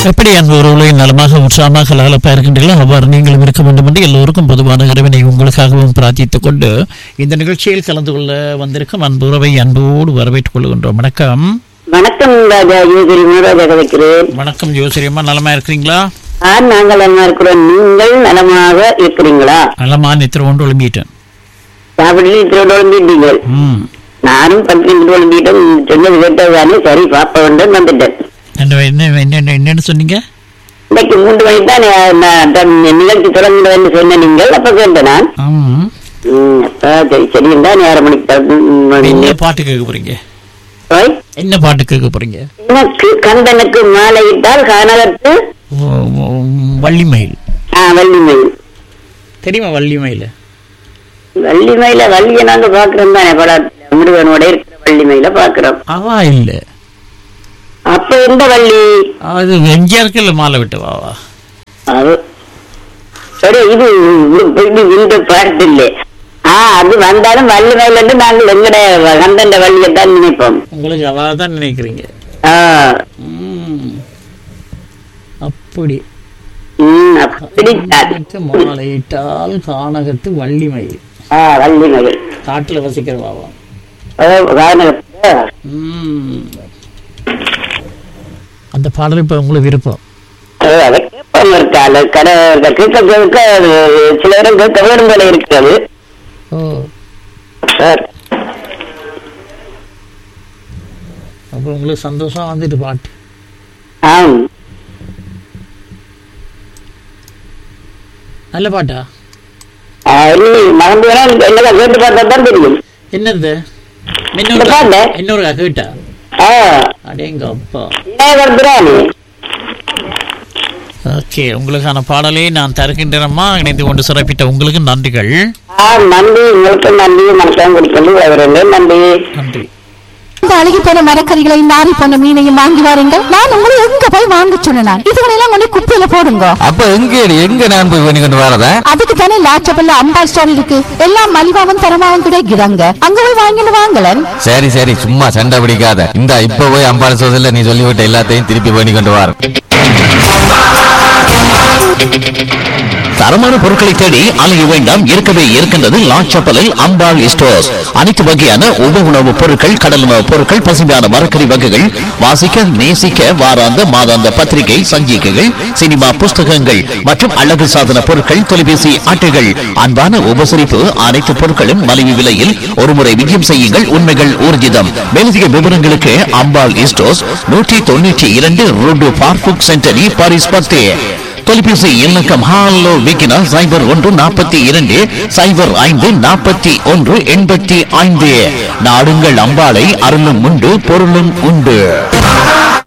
எப்படி அன்பு உறவுகளை நலமாக உற்சாகமாக லாலப்பா இருக்கின்றீர்களோ அவ்வாறு நீங்களும் இருக்க வேண்டும் என்று எல்லோருக்கும் பொதுவான இறைவனை உங்களுக்காகவும் பிரார்த்தித்துக் கொண்டு இந்த நிகழ்ச்சியில் கலந்து கொள்ள வந்திருக்கும் அன்பு உறவை அன்போடு வரவேற்றுக் கொள்கின்றோம் வணக்கம் வணக்கம் ராஜா யோகிரி மூராஜா கதைக்கிறேன் வணக்கம் ஜோசிரியம்மா நலமா இருக்கிறீங்களா ஆ நாங்கள் நலமா இருக்கிறோம் நீங்கள் நலமாக இருக்கிறீங்களா நலமா நித்திர ஒன்று ஒளிம்பிட்டேன் சாப்பிட்டு இத்தோடு ஒழுங்கிட்டீங்கள் ம் நானும் பத்து நிமிடம் ஒழுங்கிட்டேன் சொன்னது கேட்டதுதானே சரி பாப்ப வேண்டும் வந்துட்டேன் என்ன என்ன என்ன என்னன்னு சொன்னீங்க இன்னைக்கு மூன்று மணிக்கு தான் நான் நான் தன் நிகழ்ச்சி தொடங்குறதுன்னு சொன்ன நீங்கள் அப்ப கேட்டேன் நான் ம் ம், அப்ப சரி சரி இருந்தா நேரம் மணிக்கு தொடங்கு- என்ன பாட்டு கேட்க போறீங்க ஓய், என்ன பாட்டு கேட்க போறீங்க எனக்கு கந்தனுக்கு மாலையிட்டால் கானகத்து ஓ, ஓ, வள்ளிமயில் ஆ வள்ளிமயில் தெரியுமா வள்ளிமயில் வள்ளிமயில வள்ளியை நாங்க பாக்குறோம் தானே படத்துல முருகனோட இருக்கிற வள்ளிமயில பாக்குறோம் அவா இல்லை அப்ப எந்த வள்ளி அது எம்ஜிஆருக்கு இல்லை மாலை விட்டவாவா அது சரி இது இது இந்த பாட்டு இல்லை ஆ அது வந்தாலும் வள்ளி மயிலன்னு நாங்கள் எங்கட கந்தண்ட வள்ளியத்தான் நினைப்போம் உங்களுக்கு அவா தான் நினைக்கிறீங்க ஆ ம். அப்படி ம் அப்படித்தான் எனக்கு மாலையிட்டால் கானகத்து வள்ளிமயில் ஆ வள்ளி மயில் காட்டுல வசிக்கிறவாவா ஓ கானகத்துல ம். அந்த பாடல் இப்ப உங்களுக்கு விருப்பம் ஓ, அதை கேட்பாம இருக்காள் கடை கேட்க கேட்க சில நேரம் கேட்க வேணும் போல இருக்கிறது ஓ சார் அப்ப உங்களுக்கு சந்தோஷம் வந்துட்டு பாட்டு ஆம் நல்ல பாட்டா ஆ, இல்லை, மறந்து வேணா என்னதான் கேட்டு பார்த்தா தான் தெரியும் என்னது இந்த இன்னொரு பாட்டு இன்னொரு கேட்டா ஆ அடேங்க அப்பா விநாயகர் ஓகே உங்களுக்கான பாடலை நான் தருகின்றனம்மா இணைந்து கொண்டு சிறப்பித்த உங்களுக்கு நன்றிகள் ஆ நன்றி உங்களுக்கு நன்றி மனசாங்க கொடுக்கணும் அவர்கள் நன்றி நன்றி இந்த அழுகி போன மரக்கறிகளை நாரி போன மீனையும் வாங்கி வாருங்கள் நான் உங்களை எங்க போய் வாங்க சொன்னேன் இதுகளெல்லாம் கொண்டு குப்பையில போடுங்க அப்ப எங்க எங்க நான் போய் பண்ணி கொண்டு வரதா அதுக்கு தானே லாச்சபல்ல அம்பாள் ஸ்டோர் இருக்கு எல்லாம் மலிவாவும் தரமாவும் கிடைக்கிறாங்க அங்க போய் வாங்கிட்டு வாங்கலன் சரி சரி சும்மா சண்டை பிடிக்காத இந்த இப்ப போய் அம்பாள் சோதல நீ சொல்லிவிட்ட எல்லாத்தையும் திருப்பி பண்ணி கொண்டு வர தரமான பொருட்களை தேடி அலைய வேண்டாம் இருக்கவே இருக்கின்றது லாச்சப்பலில் அம்பாள் ஸ்டோர்ஸ் அனைத்து வகையான உப உணவுப் பொருட்கள் கடல் உணவுப் பொருட்கள் பசுமையான மரக்கறி வகைகள் வாசிக்க நேசிக்க வாராந்த மாதாந்த பத்திரிகை சஞ்சிகைகள் சினிமா புஸ்தகங்கள் மற்றும் அழகு சாதன பொருட்கள் தொலைபேசி அட்டைகள் அன்பான உபசரிப்பு அனைத்து பொருட்களும் மலிவு விலையில் ஒருமுறை விஜயம் செய்யுங்கள் உண்மைகள் ஊர்ஜிதம் மேலதிக விவரங்களுக்கு அம்பாள் ஸ்டோர்ஸ் நூற்றி தொண்ணூற்றி இரண்டு ரோடு பார்புக் சென்டரி பாரிஸ் பத்து தொலைபேசி இலக்கம் ஹாலோ விக்கினா சைபர் ஒன்று நாற்பத்தி இரண்டு சைபர் ஐந்து நாற்பத்தி ஒன்று எண்பத்தி ஐந்து நாடுங்கள் அம்பாளை அருளும் உண்டு பொருளும் உண்டு